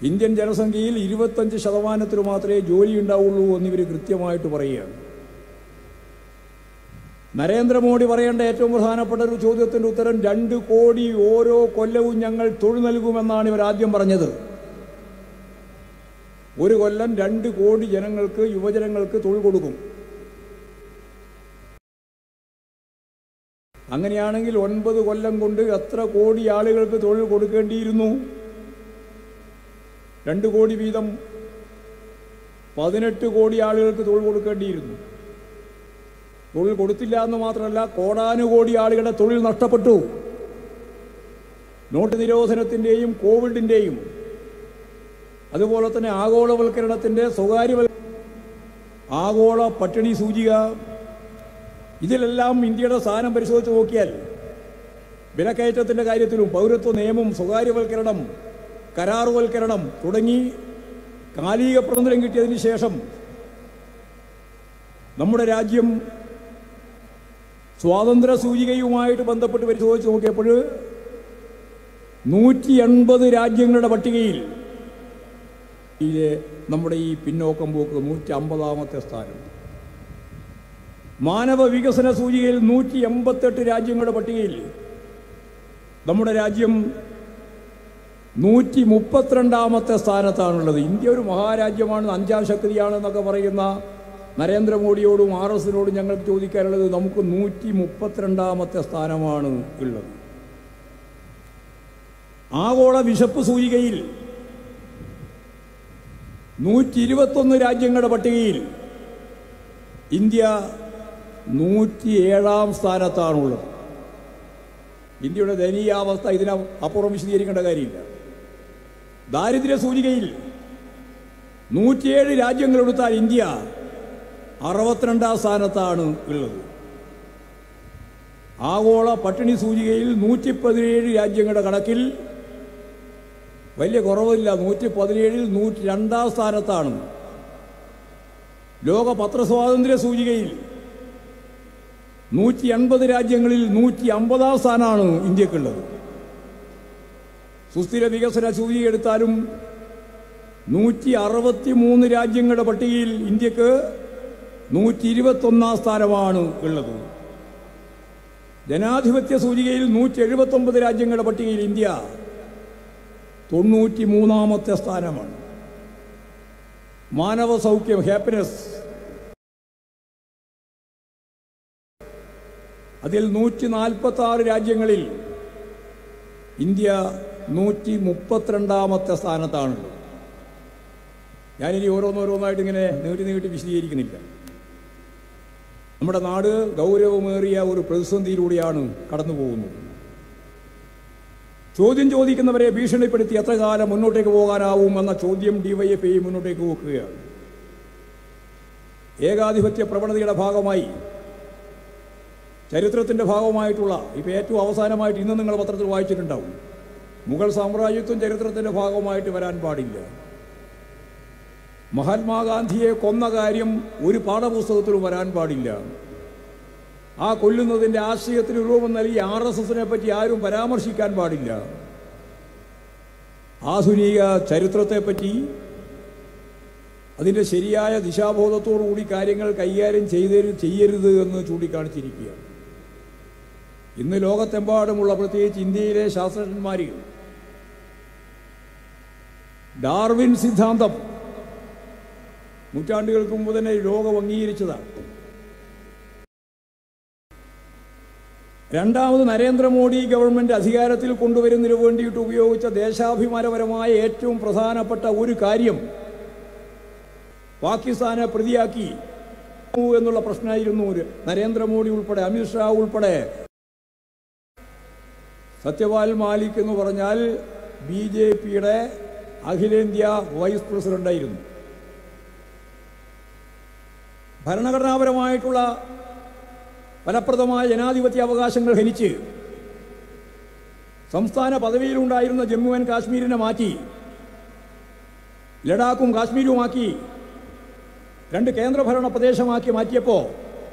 Indian ജനസംഖ്യയിൽ ഇരുപത്തഞ്ച് ശതമാനത്തിന് മാത്രമേ ജോലി ഉണ്ടാവുള്ളൂ എന്നിവർ കൃത്യമായിട്ട് പറയുകയാണ് നരേന്ദ്രമോദി പറയേണ്ട ഏറ്റവും പ്രധാനപ്പെട്ട ഒരു ചോദ്യത്തിൻ്റെ ഉത്തരം രണ്ട് കോടി ഓരോ കൊല്ലവും ഞങ്ങൾ തൊഴിൽ നൽകുമെന്നാണ് ഇവർ ആദ്യം പറഞ്ഞത് ഒരു കൊല്ലം രണ്ട് കോടി ജനങ്ങൾക്ക് യുവജനങ്ങൾക്ക് തൊഴിൽ കൊടുക്കും അങ്ങനെയാണെങ്കിൽ ഒൻപത് കൊല്ലം കൊണ്ട് എത്ര കോടി ആളുകൾക്ക് തൊഴിൽ കൊടുക്കേണ്ടിയിരുന്നു രണ്ട് കോടി വീതം പതിനെട്ട് കോടി ആളുകൾക്ക് തൊഴിൽ കൊടുക്കേണ്ടിയിരുന്നു തൊഴിൽ കൊടുത്തില്ല എന്ന് മാത്രമല്ല കോടാനുകോടി ആളുകളുടെ തൊഴിൽ നഷ്ടപ്പെട്ടു നോട്ട് നിരോധനത്തിൻ്റെയും കോവിഡിൻ്റെയും അതുപോലെ തന്നെ ആഗോളവൽക്കരണത്തിൻ്റെ സ്വകാര്യവൽ ആഗോള പട്ടിണി സൂചിക ഇതിലെല്ലാം ഇന്ത്യയുടെ സ്ഥാനം പരിശോധിച്ച് നോക്കിയാൽ വിലക്കയറ്റത്തിൻ്റെ കാര്യത്തിലും പൗരത്വ നിയമം സ്വകാര്യവൽക്കരണം കരാറുവൽക്കരണം തുടങ്ങി കാലിക പ്രബന്ധനം കിട്ടിയതിന് ശേഷം നമ്മുടെ രാജ്യം സ്വാതന്ത്ര്യ സൂചികയുമായിട്ട് ബന്ധപ്പെട്ട് പരിശോധിച്ച് നോക്കിയപ്പോൾ നൂറ്റി എൺപത് രാജ്യങ്ങളുടെ പട്ടികയിൽ ഇതിലെ നമ്മുടെ ഈ പിന്നോക്കം പോക്ക് നൂറ്റി അമ്പതാമത്തെ സ്ഥാനം മാനവ വികസന സൂചികയിൽ നൂറ്റി എൺപത്തെട്ട് രാജ്യങ്ങളുടെ പട്ടികയിൽ നമ്മുടെ രാജ്യം നൂറ്റി മുപ്പത്തിരണ്ടാമത്തെ സ്ഥാനത്താണുള്ളത് ഇന്ത്യ ഒരു മഹാരാജ്യമാണ് അഞ്ചാം ശക്തിയാണെന്നൊക്കെ പറയുന്ന നരേന്ദ്രമോദിയോടും ആർ എസിനോടും ഞങ്ങൾക്ക് ചോദിക്കാനുള്ളത് നമുക്ക് നൂറ്റി മുപ്പത്തിരണ്ടാമത്തെ സ്ഥാനമാണ് ഉള്ളത് ആഗോള വിശപ്പ് സൂചികയിൽ നൂറ്റി ഇരുപത്തൊന്ന് രാജ്യങ്ങളുടെ പട്ടികയിൽ ഇന്ത്യ നൂറ്റിയേഴാം സ്ഥാനത്താണുള്ളത് ഇന്ത്യയുടെ ദയനീയാവസ്ഥ ഇതിന് അപ്പുറം വിശദീകരിക്കേണ്ട കാര്യമില്ല ദാരിദ്ര്യ സൂചികയിൽ നൂറ്റിയേഴ് രാജ്യങ്ങളെടുത്താൽ ഇന്ത്യ അറുപത്തിരണ്ടാം സ്ഥാനത്താണ് ഉള്ളത് ആഗോള പട്ടിണി സൂചികയിൽ നൂറ്റി പതിനേഴ് രാജ്യങ്ങളുടെ കണക്കിൽ വലിയ കുറവില്ല നൂറ്റി പതിനേഴിൽ നൂറ്റി രണ്ടാം സ്ഥാനത്താണ് ലോക പത്രസ്വാതന്ത്ര്യ സൂചികയിൽ നൂറ്റി എൺപത് രാജ്യങ്ങളിൽ നൂറ്റി അമ്പതാം സ്ഥാനമാണ് ഇന്ത്യക്കുള്ളത് സുസ്ഥിര വികസന സൂചിക എടുത്താലും നൂറ്റി അറുപത്തി മൂന്ന് രാജ്യങ്ങളുടെ പട്ടികയിൽ ഇന്ത്യക്ക് നൂറ്റി ഇരുപത്തൊന്നാം സ്ഥാനമാണ് ഉള്ളത് ജനാധിപത്യ സൂചികയിൽ നൂറ്റി എഴുപത്തൊമ്പത് രാജ്യങ്ങളുടെ പട്ടികയിൽ ഇന്ത്യ തൊണ്ണൂറ്റി മൂന്നാമത്തെ സ്ഥാനമാണ് മാനവ സൗഖ്യം ഹാപ്പിനെസ് അതിൽ നൂറ്റി നാൽപ്പത്തി ആറ് രാജ്യങ്ങളിൽ ഇന്ത്യ നൂറ്റി മുപ്പത്തിരണ്ടാമത്തെ സ്ഥാനത്താണുള്ളത് ഞാനിനി ഓരോന്നോരോന്നായിട്ട് ഇങ്ങനെ നീട്ടി നീട്ടി വിശദീകരിക്കുന്നില്ല നമ്മുടെ നാട് ഗൗരവമേറിയ ഒരു പ്രതിസന്ധിയിലൂടെയാണ് കടന്നു പോകുന്നത് ചോദ്യം ചോദിക്കുന്നവരെ ഭീഷണിപ്പെടുത്തി എത്ര കാലം മുന്നോട്ടേക്ക് പോകാനാവും എന്ന ചോദ്യം ഡിവൈഎഫ്ഐ മുന്നോട്ടേക്ക് വെക്കുകയാണ് ഏകാധിപത്യ പ്രവണതയുടെ ഭാഗമായി ചരിത്രത്തിൻ്റെ ഭാഗമായിട്ടുള്ള ഇപ്പോൾ ഏറ്റവും അവസാനമായിട്ട് ഇന്ന് നിങ്ങൾ പത്രത്തിൽ വായിച്ചിട്ടുണ്ടാവും മുഗൾ സാമ്രാജ്യത്വം ചരിത്രത്തിൻ്റെ ഭാഗമായിട്ട് വരാൻ പാടില്ല മഹാത്മാഗാന്ധിയെ കൊന്ന കാര്യം ഒരു പാഠപുസ്തകത്തിലും വരാൻ പാടില്ല ആ കൊല്ലുന്നതിൻ്റെ ആശയത്തിന് രൂപം നൽകി ആർ എസ് എസിനെ പറ്റി ആരും പരാമർശിക്കാൻ പാടില്ല ആധുനിക ചരിത്രത്തെപ്പറ്റി അതിൻ്റെ ശരിയായ ദിശാബോധത്തോടു കൂടി കാര്യങ്ങൾ കൈകാര്യം ചെയ്തരു ചെയ്യരുത് എന്ന് ചൂണ്ടിക്കാണിച്ചിരിക്കുകയാണ് ഇന്ന് ലോകത്തെമ്പാടുമുള്ള പ്രത്യേകിച്ച് ഇന്ത്യയിലെ ശാസ്ത്രജ്ഞന്മാർ ഡാർവിൻ സിദ്ധാന്തം നൂറ്റാണ്ടുകൾക്ക് മുമ്പ് തന്നെ ലോകം അംഗീകരിച്ചതാണ് രണ്ടാമത് നരേന്ദ്രമോദി ഗവൺമെന്റ് അധികാരത്തിൽ കൊണ്ടുവരുന്നതിന് വേണ്ടിയിട്ട് ഉപയോഗിച്ച ദേശാഭിമാനപരമായ ഏറ്റവും പ്രധാനപ്പെട്ട ഒരു കാര്യം പാകിസ്ഥാനെ പ്രതിയാക്കി എന്നുള്ള പ്രശ്നമായിരുന്നു നരേന്ദ്രമോദി ഉൾപ്പെടെ അമിത്ഷാ ഉൾപ്പെടെ സത്യപാൽ മാലിക് എന്ന് പറഞ്ഞാൽ ബി ജെ പിയുടെ അഖിലേന്ത്യാ വൈസ് പ്രസിഡന്റായിരുന്നു ഭരണഘടനാപരമായിട്ടുള്ള ഫലപ്രദമായ ജനാധിപത്യ അവകാശങ്ങൾ ഹനിച്ച് സംസ്ഥാന പദവിയിലുണ്ടായിരുന്ന ജമ്മു ആൻഡ് കാശ്മീരിനെ മാറ്റി ലഡാക്കും കാശ്മീരുമാക്കി രണ്ട് കേന്ദ്രഭരണ പ്രദേശമാക്കി മാറ്റിയപ്പോൾ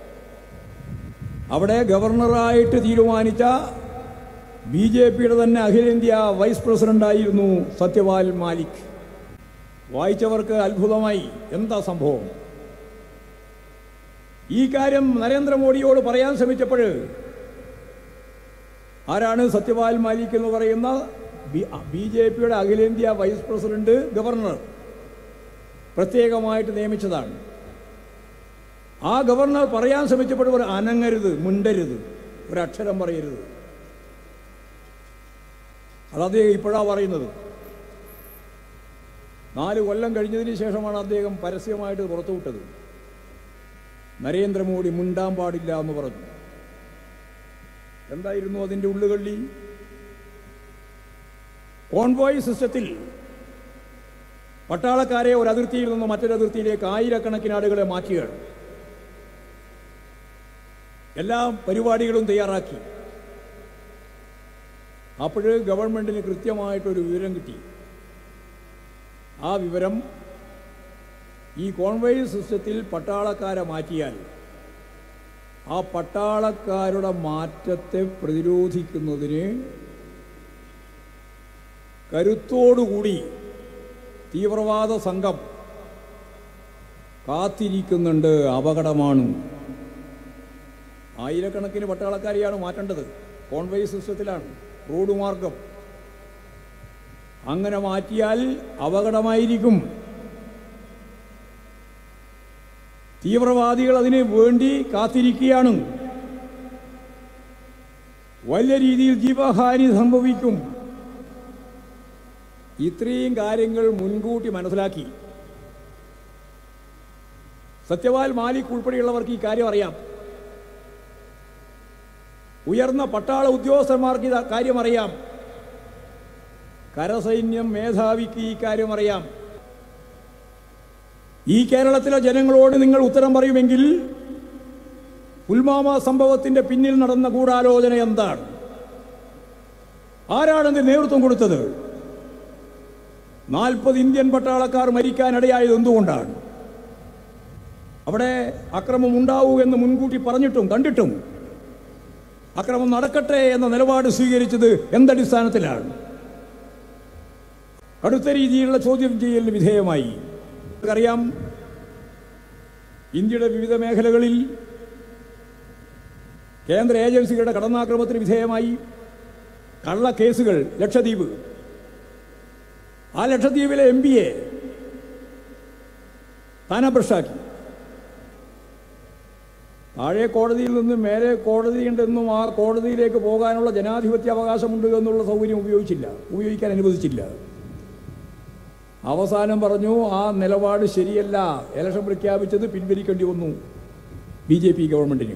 അവിടെ ഗവർണറായിട്ട് തീരുമാനിച്ച ബി ജെ പിയുടെ തന്നെ അഖിലേന്ത്യാ വൈസ് പ്രസിഡന്റായിരുന്നു സത്യപാൽ മാലിക് വായിച്ചവർക്ക് അത്ഭുതമായി എന്താ സംഭവം ഈ കാര്യം നരേന്ദ്രമോദിയോട് പറയാൻ ശ്രമിച്ചപ്പോൾ ആരാണ് സത്യപാൽ മാലിക് എന്ന് പറയുന്ന ബി ജെ പിയുടെ അഖിലേന്ത്യാ വൈസ് പ്രസിഡന്റ് ഗവർണർ പ്രത്യേകമായിട്ട് നിയമിച്ചതാണ് ആ ഗവർണർ പറയാൻ ശ്രമിച്ചപ്പോൾ ഒരു അനങ്ങരുത് മുണ്ടരുത് ഒരക്ഷരം പറയരുത് അത് അദ്ദേഹം ഇപ്പോഴാണ് പറയുന്നത് നാല് കൊല്ലം കഴിഞ്ഞതിന് ശേഷമാണ് അദ്ദേഹം പരസ്യമായിട്ട് പുറത്തുവിട്ടത് നരേന്ദ്രമോദി മുണ്ടാൻ പാടില്ല എന്ന് പറഞ്ഞു എന്തായിരുന്നു അതിൻ്റെ ഉള്ളുകള്ളി കോൺവോയ് സിസ്റ്റത്തിൽ പട്ടാളക്കാരെ ഒരു അതിർത്തിയിൽ നിന്ന് മറ്റൊരു അതിർത്തിയിലേക്ക് ആയിരക്കണക്കിന് ആളുകളെ മാറ്റുകയാണ് എല്ലാ പരിപാടികളും തയ്യാറാക്കി അപ്പോഴ് ഗവൺമെന്റിന് കൃത്യമായിട്ടൊരു വിവരം കിട്ടി ആ വിവരം ഈ കോൺവോയ് സിസ്റ്റത്തിൽ പട്ടാളക്കാരെ മാറ്റിയാൽ ആ പട്ടാളക്കാരുടെ മാറ്റത്തെ പ്രതിരോധിക്കുന്നതിന് കരുത്തോടുകൂടി തീവ്രവാദ സംഘം കാത്തിരിക്കുന്നുണ്ട് അപകടമാണ് ആയിരക്കണക്കിന് പട്ടാളക്കാരെയാണ് മാറ്റേണ്ടത് കോൺവേ സിസ്റ്റത്തിലാണ് റോഡ് മാർഗം അങ്ങനെ മാറ്റിയാൽ അപകടമായിരിക്കും തീവ്രവാദികൾ അതിന് വേണ്ടി കാത്തിരിക്കുകയാണ് വലിയ രീതിയിൽ ജീവഹാനി സംഭവിക്കും ഇത്രയും കാര്യങ്ങൾ മുൻകൂട്ടി മനസ്സിലാക്കി സത്യപാൽ മാലിക് ഉൾപ്പെടെയുള്ളവർക്ക് ഈ കാര്യം അറിയാം ഉയർന്ന പട്ടാള ഉദ്യോഗസ്ഥന്മാർക്ക് ഇത് കാര്യം അറിയാം കരസൈന്യം മേധാവിക്ക് ഈ കാര്യം അറിയാം ഈ കേരളത്തിലെ ജനങ്ങളോട് നിങ്ങൾ ഉത്തരം പറയുമെങ്കിൽ പുൽമാമ സംഭവത്തിന്റെ പിന്നിൽ നടന്ന ഗൂഢാലോചന എന്താണ് ആരാണ് ഇതിന് നേതൃത്വം കൊടുത്തത് നാൽപ്പത് ഇന്ത്യൻ പട്ടാളക്കാർ മരിക്കാനിടയായത് എന്തുകൊണ്ടാണ് അവിടെ അക്രമം ഉണ്ടാവൂ എന്ന് മുൻകൂട്ടി പറഞ്ഞിട്ടും കണ്ടിട്ടും അക്രമം നടക്കട്ടെ എന്ന നിലപാട് സ്വീകരിച്ചത് എന്തടിസ്ഥാനത്തിലാണ് കടുത്ത രീതിയിലുള്ള ചോദ്യം ചെയ്യലിന് വിധേയമായി അറിയാം ഇന്ത്യയുടെ വിവിധ മേഖലകളിൽ കേന്ദ്ര ഏജൻസികളുടെ കടന്നാക്രമണത്തിന് വിധേയമായി കള്ള കേസുകൾ ലക്ഷദ്വീപ് ആ ലക്ഷദ്വീപിലെ എം പിയെ സ്ഥാനഭ്രഷ്ടാക്കി താഴെ കോടതിയിൽ നിന്ന് മേലെ കോടതിയുണ്ടെന്നും ആ കോടതിയിലേക്ക് പോകാനുള്ള ജനാധിപത്യ അവകാശമുണ്ട് എന്നുള്ള സൗകര്യം ഉപയോഗിച്ചില്ല ഉപയോഗിക്കാൻ അനുവദിച്ചില്ല അവസാനം പറഞ്ഞു ആ നിലപാട് ശരിയല്ല ഇലക്ഷൻ പ്രഖ്യാപിച്ചത് പിൻവലിക്കേണ്ടി വന്നു ബി ജെ പി ഗവൺമെന്റിന്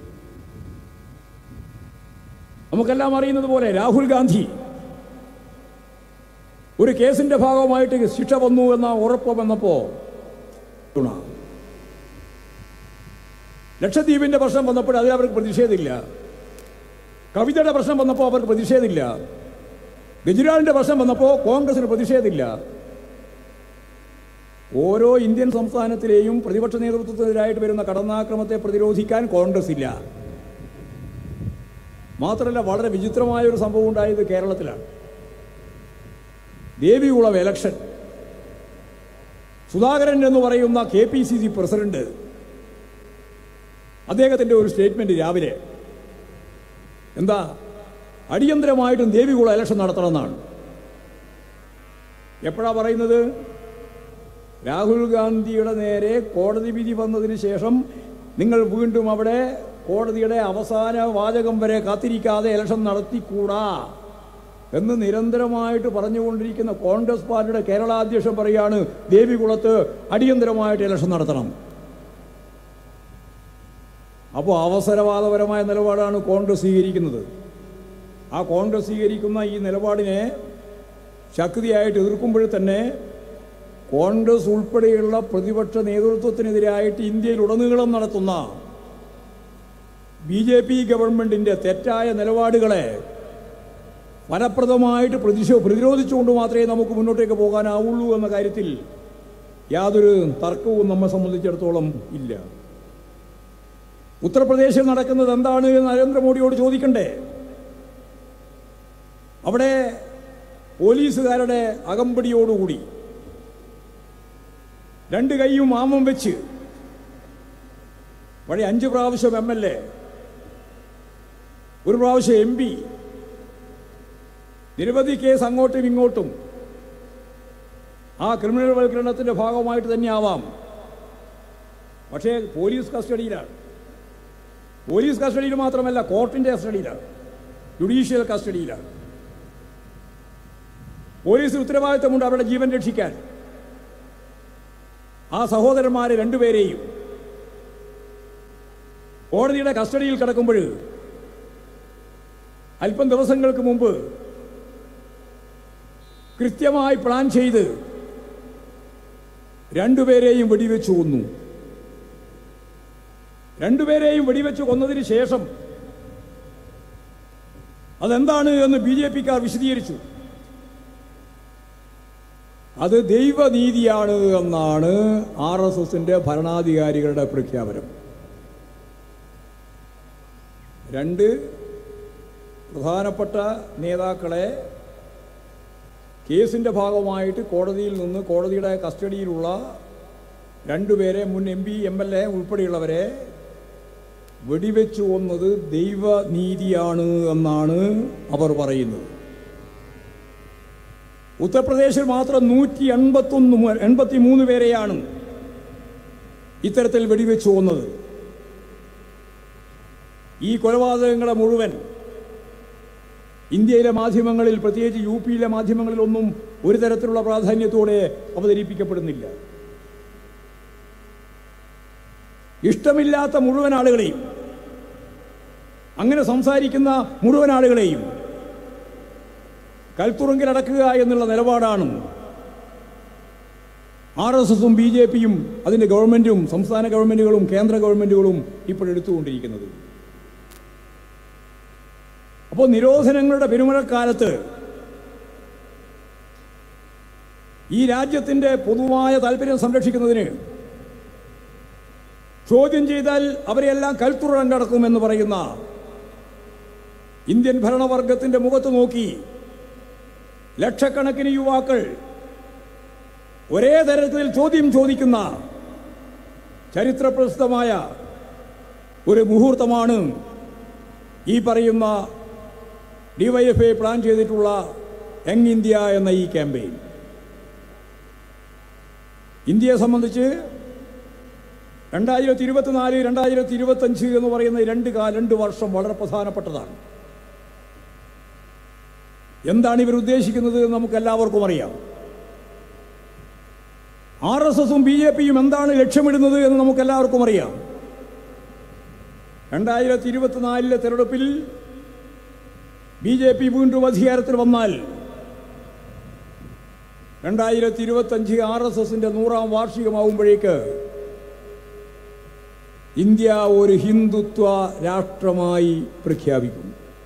നമുക്കെല്ലാം അറിയുന്നത് പോലെ രാഹുൽ ഗാന്ധി ഒരു കേസിന്റെ ഭാഗമായിട്ട് ശിക്ഷ വന്നു എന്ന ഉറപ്പ് വന്നപ്പോ ഗുണ. ലക്ഷദ്വീപിന്റെ പ്രശ്നം വന്നപ്പോൾ അതിൽ അവർക്ക് പ്രതിഷേധമില്ല കവിതയുടെ പ്രശ്നം വന്നപ്പോൾ അവർക്ക് പ്രതിഷേധമില്ല ഗുജറാളിന്റെ പ്രശ്നം വന്നപ്പോൾ കോൺഗ്രസിന് പ്രതിഷേധമില്ല ഓരോ ഇന്ത്യൻ സംസ്ഥാനത്തിലെയും പ്രതിപക്ഷ നേതൃത്വത്തിനെതിരായിട്ട് വരുന്ന കടന്നാക്രമത്തെ പ്രതിരോധിക്കാൻ കോൺഗ്രസ് ഇല്ല മാത്രമല്ല വളരെ വിചിത്രമായ ഒരു സംഭവം ഉണ്ടായത് കേരളത്തിലാണ് ദേവികുളം എലക്ഷൻ സുധാകരൻ എന്ന് പറയുന്ന K P C C president അദ്ദേഹത്തിന്റെ ഒരു സ്റ്റേറ്റ്മെന്റ് രാവിലെ എന്താ അടിയന്തരമായിട്ടും ദേവികുളം ഇലക്ഷൻ നടത്തണമെന്നാണ് എപ്പോഴാ പറയുന്നത് രാഹുൽ ഗാന്ധിയുടെ നേരെ കോടതി വിധി വന്നതിന് ശേഷം നിങ്ങൾ വീണ്ടും അവിടെ കോടതിയുടെ അവസാന വാചകം വരെ കാത്തിരിക്കാതെ ഇലക്ഷൻ നടത്തിക്കൂടാ എന്ന് നിരന്തരമായിട്ട് പറഞ്ഞുകൊണ്ടിരിക്കുന്ന കോൺഗ്രസ് പാർട്ടിയുടെ കേരള അധ്യക്ഷൻ പറയാണ് ദേവികുളത്ത് അടിയന്തരമായിട്ട് ഇലക്ഷൻ നടത്തണം അപ്പോൾ അവസരവാദപരമായ നിലപാടാണ് കോൺഗ്രസ് സ്വീകരിക്കുന്നത് ആ കോൺഗ്രസ് സ്വീകരിക്കുന്ന ഈ നിലപാടിനെ ശക്തിയായിട്ട് എതിർക്കുമ്പോൾ തന്നെ കോൺഗ്രസ് ഉൾപ്പെടെയുള്ള പ്രതിപക്ഷ നേതൃത്വത്തിനെതിരായിട്ട് ഇന്ത്യയിൽ ഉടനീളം നടത്തുന്ന ബി ജെ പി ഗവൺമെന്റിന്റെ തെറ്റായ നിലപാടുകളെ ഫലപ്രദമായിട്ട് പ്രതിഷേ പ്രതിരോധിച്ചുകൊണ്ട് മാത്രമേ നമുക്ക് മുന്നോട്ടേക്ക് പോകാനാവുള്ളൂ എന്ന കാര്യത്തിൽ യാതൊരു തർക്കവും നമ്മെ സംബന്ധിച്ചിടത്തോളം ഇല്ല ഉത്തർപ്രദേശിൽ നടക്കുന്നത് എന്താണ് എന്ന് നരേന്ദ്രമോദിയോട് ചോദിക്കണ്ടേ അവിടെ പോലീസുകാരുടെ അകമ്പടിയോടുകൂടി രണ്ട് കൈയും മാമം വെച്ച് വഴി അഞ്ച് പ്രാവശ്യം എം എൽ എ ഒരു പ്രാവശ്യം എം പി നിരവധി കേസ് അങ്ങോട്ടും ഇങ്ങോട്ടും ആ ക്രിമിനൽ വൽക്കരണത്തിന്റെ ഭാഗമായിട്ട് തന്നെ ആവാം പക്ഷേ പോലീസ് കസ്റ്റഡിയിലാണ് പോലീസ് കസ്റ്റഡിയിൽ മാത്രമല്ല കോർട്ടിന്റെ കസ്റ്റഡിയിലാണ് ജുഡീഷ്യൽ കസ്റ്റഡിയിലാണ് പോലീസിന് ഉത്തരവാദിത്തമുണ്ട് അവരുടെ ജീവൻ രക്ഷിക്കാൻ ആ സഹോദരന്മാരെ രണ്ടുപേരെയും കോടതിയുടെ കസ്റ്റഡിയിൽ കിടക്കുമ്പോൾ അല്പം ദിവസങ്ങൾക്ക് മുമ്പ് കൃത്യമായി പ്ലാൻ ചെയ്ത് രണ്ടുപേരെയും വെടിവെച്ചു കൊന്നു രണ്ടുപേരെയും വെടിവെച്ച് കൊന്നതിന് ശേഷം അതെന്താണ് എന്ന് ബി ജെ പിക്കാർ വിശദീകരിച്ചു അത് ദൈവനീതിയാണ് എന്നാണ് ആർ എസ് എസിന്റെ ഭരണാധികാരികളുടെ പ്രഖ്യാപനം രണ്ട് പ്രധാനപ്പെട്ട നേതാക്കളെ കേസിന്റെ ഭാഗമായിട്ട് കോടതിയിൽ നിന്ന് കോടതിയുടെ കസ്റ്റഡിയിലുള്ള രണ്ടുപേരെ മുൻ M P M L A ഉൾപ്പെടെയുള്ളവരെ വെടിവെച്ചു കൊന്നത് ദൈവനീതിയാണ് എന്നാണ് അവർ പറയുന്നത് ഉത്തർപ്രദേശിൽ മാത്രം നൂറ്റി എൺപത്തൊന്ന് എൺപത്തി മൂന്ന് പേരെയാണ് ഇത്തരത്തിൽ വെടിവെച്ചു കൊന്നത് ഈ കൊലപാതകങ്ങളെ മുഴുവൻ ഇന്ത്യയിലെ മാധ്യമങ്ങളിൽ പ്രത്യേകിച്ച് യു പിയിലെ മാധ്യമങ്ങളിലൊന്നും ഒരു തരത്തിലുള്ള പ്രാധാന്യത്തോടെ അവതരിപ്പിക്കപ്പെടുന്നില്ല ഇഷ്ടമില്ലാത്ത മുഴുവൻ ആളുകളെയും അങ്ങനെ സംസാരിക്കുന്ന മുഴുവൻ ആളുകളെയും കൽത്തുറുങ്കിലടക്കുക എന്നുള്ള നിലപാടാണ് ആർ എസ് എസും ബി ജെ പിയും അതിൻ്റെ ഗവൺമെൻറ്റും സംസ്ഥാന ഗവൺമെൻറ്റുകളും കേന്ദ്ര ഗവൺമെൻറ്റുകളും ഇപ്പോഴെടുത്തുകൊണ്ടിരിക്കുന്നത് അപ്പോൾ നിരോധനങ്ങളുടെ പെരുമഴക്കാലത്ത് ഈ രാജ്യത്തിൻ്റെ പൊതുവായ താല്പര്യം സംരക്ഷിക്കുന്നതിന് ചോദ്യം ചെയ്താൽ അവരെല്ലാം കൽത്തുറങ്കടക്കുമെന്ന് പറയുന്ന ഇന്ത്യൻ ഭരണവർഗത്തിന്റെ മുഖത്ത് നോക്കി ലക്ഷക്കണക്കിന് യുവാക്കൾ ഒരേ തരത്തിൽ ചോദ്യം ചോദിക്കുന്ന ചരിത്രപ്രസിദ്ധമായ ഒരു മുഹൂർത്തമാണ് ഈ പറയുന്ന ഡിവൈഎഫ്ഐ പ്ലാൻ ചെയ്തിട്ടുള്ള യങ് ഇന്ത്യ എന്ന ഈ ക്യാമ്പയിൻ ഇന്ത്യയെ സംബന്ധിച്ച് രണ്ടായിരത്തി ഇരുപത്തിനാല് രണ്ടായിരത്തി ഇരുപത്തഞ്ച് എന്ന് പറയുന്ന ഈ രണ്ട് കാ രണ്ട് വർഷം വളരെ പ്രധാനപ്പെട്ടതാണ് എന്താണ് ഇവർ ഉദ്ദേശിക്കുന്നത് എന്ന് നമുക്ക് എല്ലാവർക്കും അറിയാം ആർ എസ് എസും ബി ജെ പിയും എന്താണ് ലക്ഷ്യമിടുന്നത് എന്ന് നമുക്ക് എല്ലാവർക്കും അറിയാം രണ്ടായിരത്തി ഇരുപത്തിനാലിലെ തെരഞ്ഞെടുപ്പിൽ ബി ജെ പി വീണ്ടും അധികാരത്തിൽ വന്നാൽ രണ്ടായിരത്തി ഇരുപത്തഞ്ച് ആർ എസ് എസിന്റെ നൂറാം വാർഷികമാവുമ്പോഴേക്ക് ഇന്ത്യ ഒരു ഹിന്ദുത്വ രാഷ്ട്രമായി പ്രഖ്യാപിക്കും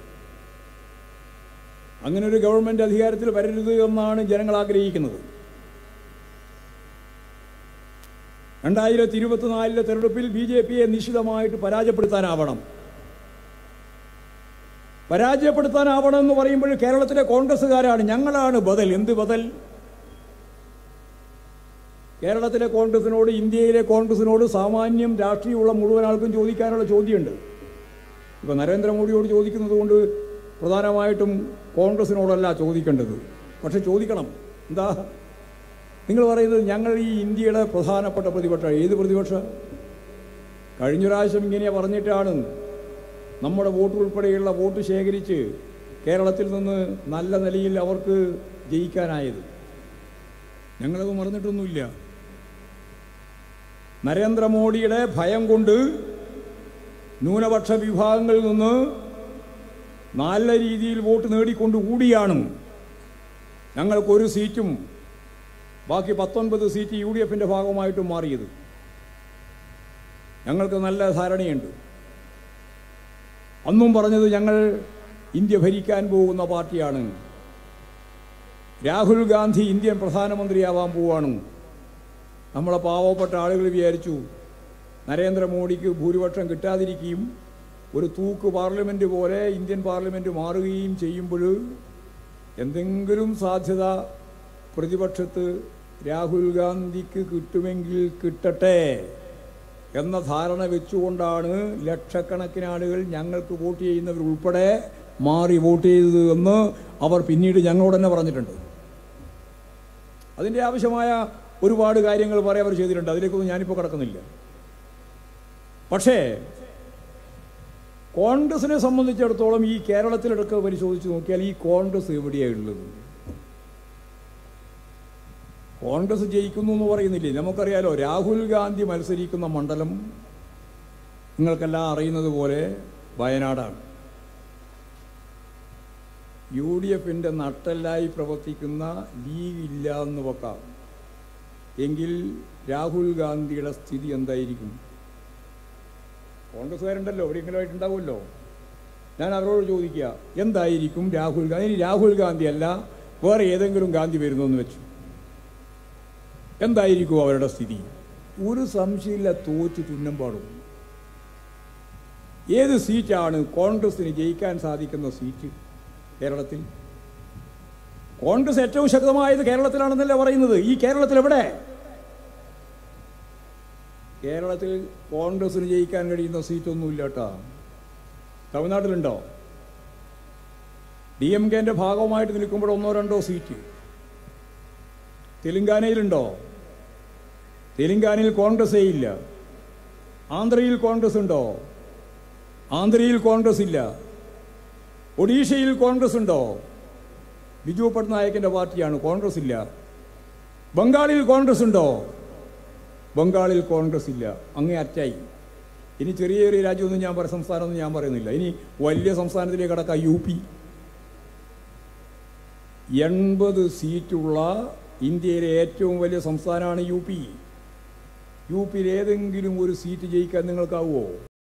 അങ്ങനെ ഒരു ഗവൺമെന്റ് അധികാരത്തിൽ വരരുത് എന്നാണ് ജനങ്ങൾ ആഗ്രഹിക്കുന്നത് രണ്ടായിരത്തി ഇരുപത്തിനാലിലെ തെരഞ്ഞെടുപ്പിൽ ബി ജെ പിയെ നിശ്ചിതമായിട്ട് പരാജയപ്പെടുത്താനാവണം പരാജയപ്പെടുത്താനാവണം എന്ന് പറയുമ്പോൾ കേരളത്തിലെ കോൺഗ്രസ്സുകാരാണ് ഞങ്ങളാണ് ബദൽ എന്ത് ബദൽ കേരളത്തിലെ കോൺഗ്രസിനോട് ഇന്ത്യയിലെ കോൺഗ്രസിനോട് സാമാന്യം രാഷ്ട്രീയമുള്ള മുഴുവൻ ആൾക്കും ചോദിക്കാനുള്ള ചോദ്യമുണ്ട് ഇപ്പോൾ നരേന്ദ്രമോദിയോട് ചോദിക്കുന്നത് കൊണ്ട് പ്രധാനമായിട്ടും കോൺഗ്രസിനോടല്ല ചോദിക്കേണ്ടത് പക്ഷെ ചോദിക്കണം എന്താ നിങ്ങൾ പറയുന്നത് ഞങ്ങൾ ഈ ഇന്ത്യയുടെ പ്രധാനപ്പെട്ട പ്രതിപക്ഷം ഏത് പ്രതിപക്ഷം കഴിഞ്ഞ പ്രാവശ്യം ഇങ്ങനെ പറഞ്ഞിട്ടാണ് നമ്മുടെ വോട്ട് ഉൾപ്പെടെയുള്ള വോട്ട് ശേഖരിച്ച് കേരളത്തിൽ നിന്ന് നല്ല നിലയിൽ അവർക്ക് ജയിക്കാനായത് ഞങ്ങളത് മറന്നിട്ടൊന്നുമില്ല നരേന്ദ്രമോദിയുടെ ഭയം കൊണ്ട് ന്യൂനപക്ഷ വിഭാഗങ്ങളിൽ നിന്ന് നല്ല രീതിയിൽ വോട്ട് നേടിക്കൊണ്ട് കൂടിയാണ് ഞങ്ങൾക്കൊരു സീറ്റും ബാക്കി പത്തൊൻപത് സീറ്റ് യു ഡി എഫിൻ്റെ ഭാഗമായിട്ടും മാറിയത് ഞങ്ങൾക്ക് നല്ല ധാരണയുണ്ട് അന്നും പറഞ്ഞത് ഞങ്ങൾ ഇന്ത്യ ഭരിക്കാൻ പോകുന്ന പാർട്ടിയാണ് രാഹുൽ ഗാന്ധി ഇന്ത്യൻ പ്രധാനമന്ത്രിയാവാൻ പോവാണ് നമ്മളെ പാവപ്പെട്ട ആളുകൾ വിചാരിച്ചു നരേന്ദ്രമോദിക്ക് ഭൂരിപക്ഷം കിട്ടാതിരിക്കുകയും ഒരു തൂക്ക് പാർലമെൻറ്റ് പോലെ ഇന്ത്യൻ പാർലമെൻറ്റ് മാറുകയും ചെയ്യുമ്പോൾ എന്തെങ്കിലും സാധ്യത പ്രതിപക്ഷത്ത് രാഹുൽ ഗാന്ധിക്ക് കിട്ടുമെങ്കിൽ കിട്ടട്ടെ എന്ന ധാരണ വെച്ചുകൊണ്ടാണ് ലക്ഷക്കണക്കിന് ആളുകൾ ഞങ്ങൾക്ക് വോട്ട് ചെയ്യുന്നവർ ഉൾപ്പെടെ മാറി വോട്ട് ചെയ്തത് എന്ന് അവർ പിന്നീട് ഞങ്ങളോട് തന്നെ പറഞ്ഞിട്ടുണ്ട് അതിൻ്റെ ആവശ്യമായ ഒരുപാട് കാര്യങ്ങൾ പറയാൻ അവർ ചെയ്തിട്ടുണ്ട് അതിലേക്കൊന്നും ഞാനിപ്പോൾ കിടക്കുന്നില്ല പക്ഷേ കോൺഗ്രസിനെ സംബന്ധിച്ചിടത്തോളം ഈ കേരളത്തിലടക്കം പരിശോധിച്ച് നോക്കിയാൽ ഈ കോൺഗ്രസ് എവിടെയാണ് ഉള്ളത് കോൺഗ്രസ് ജയിക്കുന്നു എന്ന് പറയുന്നില്ലേ നമുക്കറിയാലോ രാഹുൽ ഗാന്ധി മത്സരിക്കുന്ന മണ്ഡലം നിങ്ങൾക്കെല്ലാം അറിയുന്നത് പോലെ വയനാടാണ് യു ഡി എഫിൻ്റെ നട്ടല്ലായി പ്രവർത്തിക്കുന്ന ലീഗ് ഇല്ല എന്ന് വെക്കാം എങ്കിൽ രാഹുൽ ഗാന്ധിയുടെ സ്ഥിതി എന്തായിരിക്കും കോൺഗ്രസ്സുകാരുണ്ടല്ലോ എവിടെയെങ്കിലും ആയിട്ടുണ്ടാവുമല്ലോ ഞാൻ അവരോട് ചോദിക്കുക എന്തായിരിക്കും രാഹുൽ ഗാന്ധി ഇനി രാഹുൽ ഗാന്ധി അല്ല വേറെ ഏതെങ്കിലും ഗാന്ധി വരുന്നു എന്ന് വെച്ചു എന്തായിരിക്കും അവരുടെ സ്ഥിതി ഒരു സംശയമില്ല തോറ്റ് തുന്നം പാടും ഏത് സീറ്റാണ് കോൺഗ്രസിന് ജയിക്കാൻ സാധിക്കുന്ന സീറ്റ് കേരളത്തിൽ കോൺഗ്രസ് ഏറ്റവും ശക്തമായത് കേരളത്തിലാണെന്നല്ലേ പറയുന്നത് ഈ കേരളത്തിൽ എവിടെ കേരളത്തിൽ കോൺഗ്രസിന് ജയിക്കാൻ കഴിയുന്ന സീറ്റൊന്നുമില്ല കേട്ടോ തമിഴ്നാട്ടിലുണ്ടോ ഡി എം കെൻ്റെ ഭാഗമായിട്ട് നിൽക്കുമ്പോൾ ഒന്നോ രണ്ടോ സീറ്റ് തെലുങ്കാനയിലുണ്ടോ തെലുങ്കാനയിൽ കോൺഗ്രസേ ഇല്ല ആന്ധ്രയിൽ കോൺഗ്രസ് ഉണ്ടോ ആന്ധ്രയിൽ കോൺഗ്രസ് ഇല്ല ഒഡീഷയിൽ കോൺഗ്രസ് ഉണ്ടോ ബിജു പട്നായക്കിൻ്റെ പാർട്ടിയാണ് കോൺഗ്രസ് ഇല്ല ബംഗാളിൽ കോൺഗ്രസ് ഉണ്ടോ ബംഗാളിൽ കോൺഗ്രസ് ഇല്ല അങ്ങേ അറ്റായി ഇനി ചെറിയ ചെറിയ രാജ്യമൊന്നും ഞാൻ പറ സംസ്ഥാനമൊന്നും ഞാൻ പറയുന്നില്ല ഇനി വലിയ സംസ്ഥാനത്തിലേക്ക് കടക്കാം യു പി എൺപത് സീറ്റുള്ള ഇന്ത്യയിലെ ഏറ്റവും വലിയ സംസ്ഥാനമാണ് യു പി യു പിയിൽ ഏതെങ്കിലും ഒരു സീറ്റ് ജയിക്കാൻ നിങ്ങൾക്കാവുമോ